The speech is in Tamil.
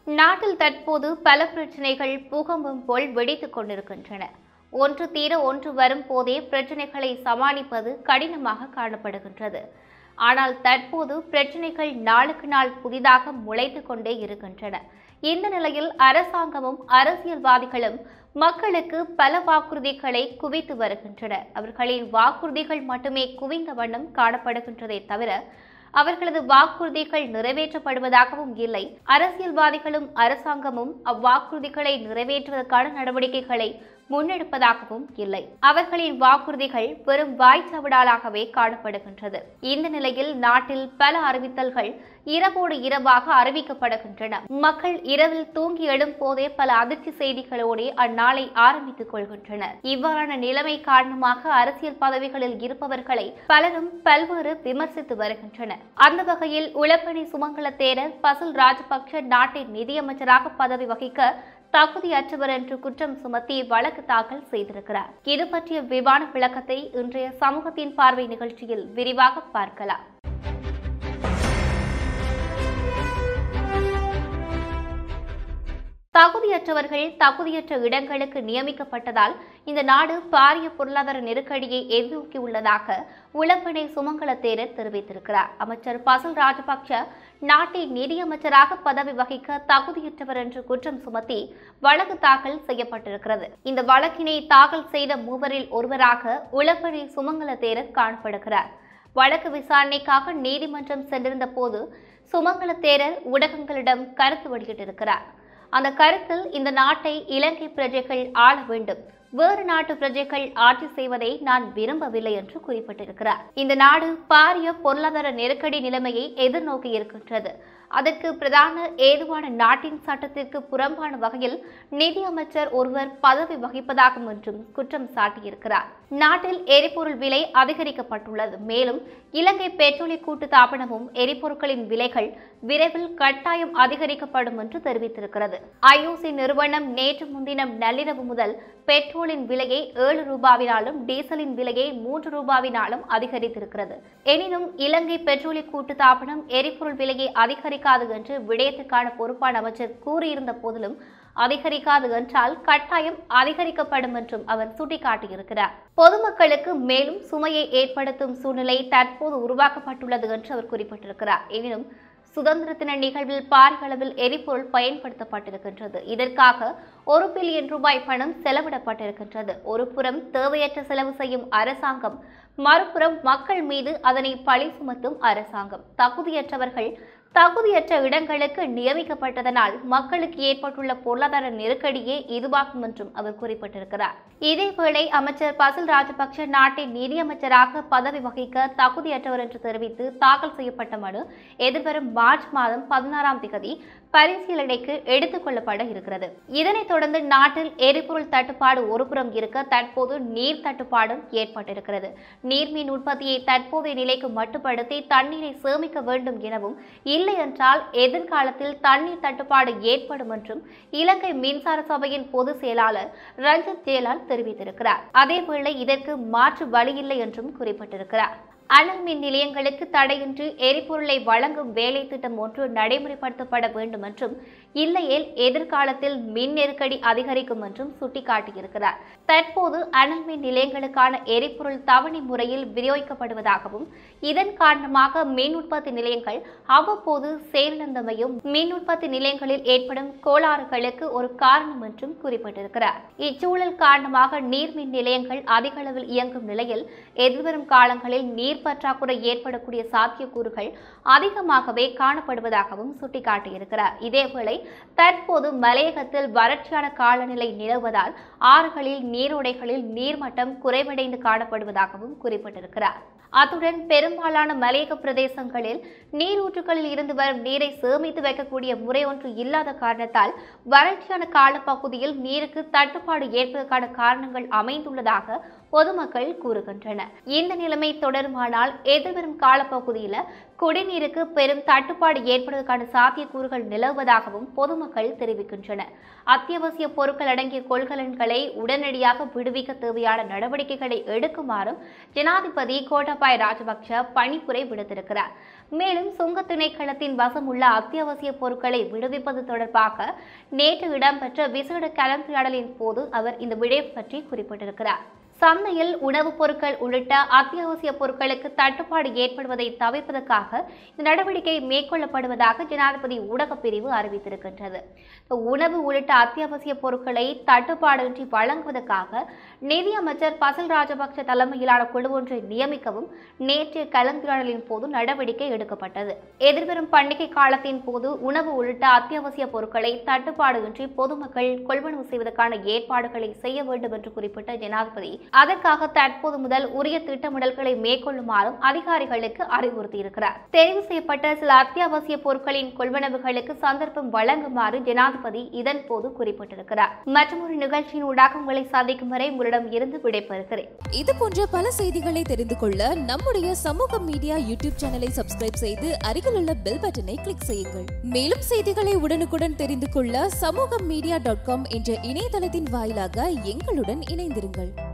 நாட்டில் தற்போது பல பிரச்சனைகள் பூகம்பம் போல் வெடித்துக் கொண்டிருக்கின்றன ஒன்று தீர ஒன்று வரும் போதே பிரச்சனைகளை சமாளிப்பது கடினமாக காணப்படுகின்றது ஆனால் தற்போது பிரச்சனைகள் நாளுக்கு நாள் புதிதாக முளைத்துக் கொண்டே இருக்கின்றன இந்த நிலையில் அரசாங்கமும் அரசியல்வாதிகளும் மக்களுக்கு பல வாக்குறுதிகளை குவித்து வருகின்றனர் அவர்களின் வாக்குறுதிகள் மட்டுமே குவிந்த வண்ணம் காணப்படுகின்றதே தவிர அவர்களது வாக்குறுதிகள் நிறைவேற்றப்படுவதாகவும் இல்லை அரசியல்வாதிகளும் அரசாங்கமும் அவ்வாக்குறுதிகளை நிறைவேற்றுவதற்கான நடவடிக்கைகளை முன்னெடுப்பதாகவும் இல்லை அவர்களின் வாக்குறுதிகள் வெறும் வாய்ச்சவடாலாகவே காணப்படுகின்றது இந்த நிலையில் நாட்டில் பல அறிவித்தல்கள் இரவோடு இரவாக அறிவிக்கப்படுகின்றன மக்கள் இரவில் தூங்கி எழும் போதே பல அதிர்ச்சி செய்திகளோடு அந்நாளை ஆரம்பித்துக் கொள்கின்றனர் இவ்வாறான நிலைமை காரணமாக அரசியல் பதவிகளில் இருப்பவர்களை பலரும் பல்வேறு விமர்சித்து வருகின்றனர் அந்த வகையில் உளப்பணி சுமங்கல தேரர் பசுல் ராஜபக்ஷ நாட்டின் நிதியமைச்சராக பதவி வகிக்க தகுதியற்றவர் என்று குற்றம் சுமத்தி வழக்கு தாக்கல் செய்திருக்கிறார் இது பற்றிய விரிவான விளக்கத்தை இன்றைய சமூகத்தின் பார்வை நிகழ்ச்சியில் விரிவாக பார்க்கலாம் தகுதியற்றவர்கள் தகுதியற்ற இடங்களுக்கு நியமிக்கப்பட்டதால் இந்த நாடு பாரிய பொருளாதார நெருக்கடியை எதிர்நோக்கியுள்ளதாக உளப்பணை சுமங்கல தேரர் தெரிவித்திருக்கிறார் அமைச்சர் பசுல் ராஜபக்ஷ நாட்டின் நிதியமைச்சராக பதவி வகிக்க தகுதியற்றவர் என்று குற்றம் சுமத்தி வழக்கு தாக்கல் செய்யப்பட்டிருக்கிறது இந்த வழக்கினை தாக்கல் செய்த மூவரில் ஒருவராக உளப்பணி சுமங்கல தேரர் காணப்படுகிறார் வழக்கு விசாரணைக்காக நீதிமன்றம் சென்றிருந்த போது சுமங்கல தேரர் ஊடகங்களிடம் கருத்து வெளியிட்டிருக்கிறார் அந்த கருத்தில் இந்த நாட்டை இலங்கை பிரஜைகள் ஆள வேண்டும் வேறு நாட்டு பிரஜைகள் ஆட்சி செய்வதை நான் விரும்பவில்லை என்று குறிப்பிட்டிருக்கிறார் இந்த நாடு பாரிய பொருளாதார நெருக்கடி நிலைமையை எதிர்நோக்கி இருக்கின்றது அதற்கு பிரதான ஏதுவான நாட்டின் சட்டத்திற்கு புறம்பான வகையில் நிதியமைச்சர் ஒருவர் பதவி வகிப்பதாகும் என்றும் குற்றம் சாட்டியிருக்கிறார் நாட்டில் எரிபொருள் விலை அதிகரிக்கப்பட்டுள்ளது மேலும் இலங்கை பெட்ரோலிய கூட்டு தாபனமும் எரிபொருட்களின் விலைகள் விரைவில் கட்டாயம் அதிகரிக்கப்படும் என்று தெரிவித்திருக்கிறது ஐஓசி நிறுவனம் நேற்று முன்தினம் நள்ளிரவு முதல் பெட்ரோலின் விலையை ஏழு ரூபாவினாலும் டீசலின் விலையை மூன்று ரூபாவினாலும் அதிகரித்திருக்கிறது எனினும் இலங்கை பெட்ரோலிய கூட்டு தாபனம் எரிபொருள் விலையை அதிகரிக்காது என்று விடயத்துக்கான பொறுப்பான அமைச்சர் கூறியிருந்த போதிலும் அதிகரிக்காது என்றால் கட்டாயம் அதிகரிக்கப்படும் என்றும் அவர் சுட்டிக்காட்டியிருக்கிறார் பொதுமக்களுக்கு மேலும் சுமையை ஏற்படுத்தும் சூழ்நிலை தற்போது உருவாக்கப்பட்டுள்ளது என்று அவர் குறிப்பிட்டிருக்கிறார் எனினும் சுதந்திர தின நிகழ்வில் பாரிய அளவில் எரிபொருள் பயன்படுத்தப்பட்டிருக்கின்றது இதற்காக ஒரு பில்லியன் ரூபாய் பணம் செலவிடப்பட்டிருக்கின்றது ஒரு புறம் தேவையற்ற செலவு செய்யும் அரசாங்கம் மறுபுறம் மக்கள் மீது அதனை பழி சுமத்தும் அரசாங்கம் தகுதியற்றவர்கள் தகுதியற்ற இடங்களுக்கு நியமிக்கப்பட்டதனால் மக்களுக்கு ஏற்பட்டுள்ள பொருளாதார நெருக்கடியே இதுவாகும் என்றும் அவர் குறிப்பிட்டிருக்கிறார் இதேவேளை அமைச்சர் பசில் ராஜபக்ஷ நாட்டின் நிதியமைச்சராக பதவி வகிக்க தகுதியற்றவர் என்று தெரிவித்து தாக்கல் செய்யப்பட்ட மனு எதிர்வரும் மார்ச் மாதம் பதினாறாம் திகதி பரிசீலனைக்கு எடுத்துக் கொள்ளப்பட இருக்கிறது இதனைத் தொடர்ந்து நாட்டில் எரிபொருள் தட்டுப்பாடு ஒருபுறம் இருக்க தற்போது நீர் தட்டுப்பாடும் ஏற்பட்டிருக்கிறது நீர்மின் உற்பத்தியை தற்போதைய நிலைக்கு மட்டுப்படுத்தி தண்ணீரை சேமிக்க வேண்டும் எனவும் இல்லை என்றால் எதிர்காலத்தில் தண்ணீர் தட்டுப்பாடு ஏற்படும் என்றும் இலங்கை மின்சார சபையின் பொதுச் செயலாளர் ரஞ்சித் ஜேலால் தெரிவித்திருக்கிறார் அதேவேளை இதற்கு மாற்று வழியில்லை என்றும் குறிப்பிட்டிருக்கிறார் அனல் மின் நிலையங்களுக்கு தடையின்றி எரிபொருளை வழங்கும் வேலை திட்டம் ஒன்று நடைமுறைப்படுத்தப்பட வேண்டும் என்றும் இல்லையேல் எதிர்காலத்தில் மின் நெருக்கடி அதிகரிக்கும் என்றும் சுட்டிக்காட்டியிருக்கிறார் தற்போது அனல் மின் நிலையங்களுக்கான எரிபொருள் தவணை முறையில் விநியோகிக்கப்படுவதாகவும் இதன் காரணமாக மின் உற்பத்தி நிலையங்கள் அவ்வப்போது செயலிழந்தமையும் மின் உற்பத்தி நிலையங்களில் ஏற்படும் கோளாறுகளுக்கு ஒரு காரணம் என்றும் குறிப்பிட்டிருக்கிறார் இச்சூழல் காரணமாக நீர்மின் நிலையங்கள் அதிக அளவில் இயங்கும் நிலையில் எதிர்வரும் காலங்களில் நீர் பற்றாக்குறை ஏற்படக்கூடிய சாத்தியக்கூறுகள் அதிகமாகவே காணப்படுவதாகவும் சுட்டிக்காட்டியிருக்கிறார் இதேவேளை தற்போது மலையகத்தில் வறட்சியான காலநிலை நிலவுவதால் ஆறுகளில் நீரோடைகளில் நீர்மட்டம் குறைவடைந்து காணப்படுவதாகவும் குறிப்பிட்டிருக்கிறார் அத்துடன் பெரும்பாலான மலையக பிரதேசங்களில் நீரூற்றுகளில் இருந்து வரும் நீரை சேமித்து வைக்கக்கூடிய முறை ஒன்று இல்லாத காரணத்தால் வறட்சியான காலப்பகுதியில் நீருக்கு தட்டுப்பாடு ஏற்பதற்கான காரணங்கள் அமைந்துள்ளதாக பொதுமக்கள் கூறுகின்றனர் இந்த நிலைமை தொடருமானால் எதிர்வரும் காலப்பகுதியில் குடிநீருக்கு பெரும் தட்டுப்பாடு ஏற்படுவதற்கான சாத்தியக்கூறுகள் நிலவுவதாகவும் பொதுமக்கள் தெரிவிக்கின்றனர் அத்தியாவசிய பொருட்கள் அடங்கிய கொள்கலன்களை உடனடியாக விடுவிக்க தேவையான நடவடிக்கைகளை எடுக்குமாறும் ஜனாதிபதி கோட்டபாய ராஜபக்ஷ பணிப்புரை விடுத்திருக்கிறார் மேலும் சுங்க திணைக்களத்தின் வசம் உள்ள அத்தியாவசிய பொருட்களை விடுவிப்பது தொடர்பாக நேற்று இடம்பெற்ற விசேட கலந்துரையாடலின் போது அவர் இந்த விடயம் பற்றி குறிப்பிட்டிருக்கிறார் சந்தையில் உணவுப் பொருட்கள் உள்ளிட்ட அத்தியாவசிய பொருட்களுக்கு தட்டுப்பாடு ஏற்படுவதை தவிர்ப்பதற்காக இந்த நடவடிக்கை மேற்கொள்ளப்படுவதாக ஜனாதிபதி ஊடகப் பிரிவு அறிவித்திருக்கின்றது உணவு உள்ளிட்ட அத்தியாவசிய பொருட்களை தட்டுப்பாடின்றி வழங்குவதற்காக நிதியமைச்சர் பசல் ராஜபக்ஷ தலைமையிலான குழு ஒன்றை நியமிக்கவும் நேற்று கலந்துரையாடலின் போது நடவடிக்கை எடுக்கப்பட்டது எதிர்வரும் பண்டிகை காலத்தின் போது உணவு உள்ளிட்ட அத்தியாவசிய பொருட்களை தட்டுப்பாடின்றி பொதுமக்கள் கொள்வனவு செய்வதற்கான ஏற்பாடுகளை செய்ய வேண்டும் என்று குறிப்பிட்ட ஜனாதிபதி அதற்காக தற்போது முதல் உரிய திட்டமிடல்களை மேற்கொள்ளுமாறும் அதிகாரிகளுக்கு அறிவுறுத்தியிருக்கிறார் தெரிவு செய்யப்பட்ட சில அத்தியாவசிய பொருட்களின் கொள்வனவுகளுக்கு சந்தர்ப்பம் வழங்குமாறு ஜனாதிபதி இதன் போது குறிப்பிட்டிருக்கிறார் மற்றொரு நிகழ்ச்சியின் ஊடாக உங்களை சந்திக்கும் வரை உங்களிடம் இருந்து விடைபெறுகிறேன் இது போன்ற பல செய்திகளை தெரிந்து கொள்ள நம்முடைய சமூக மீடியா யூடியூப் சேனலை சப்ஸ்கிரைப் செய்து அருகில் உள்ள பெல் பட்டனை கிளிக் செய்யுங்கள் மேலும் செய்திகளை உடனுக்குடன் தெரிந்து கொள்ள சமூக மீடியா டாட் காம் என்ற இணையதளத்தின் வாயிலாக எங்களுடன் இணைந்திருங்கள்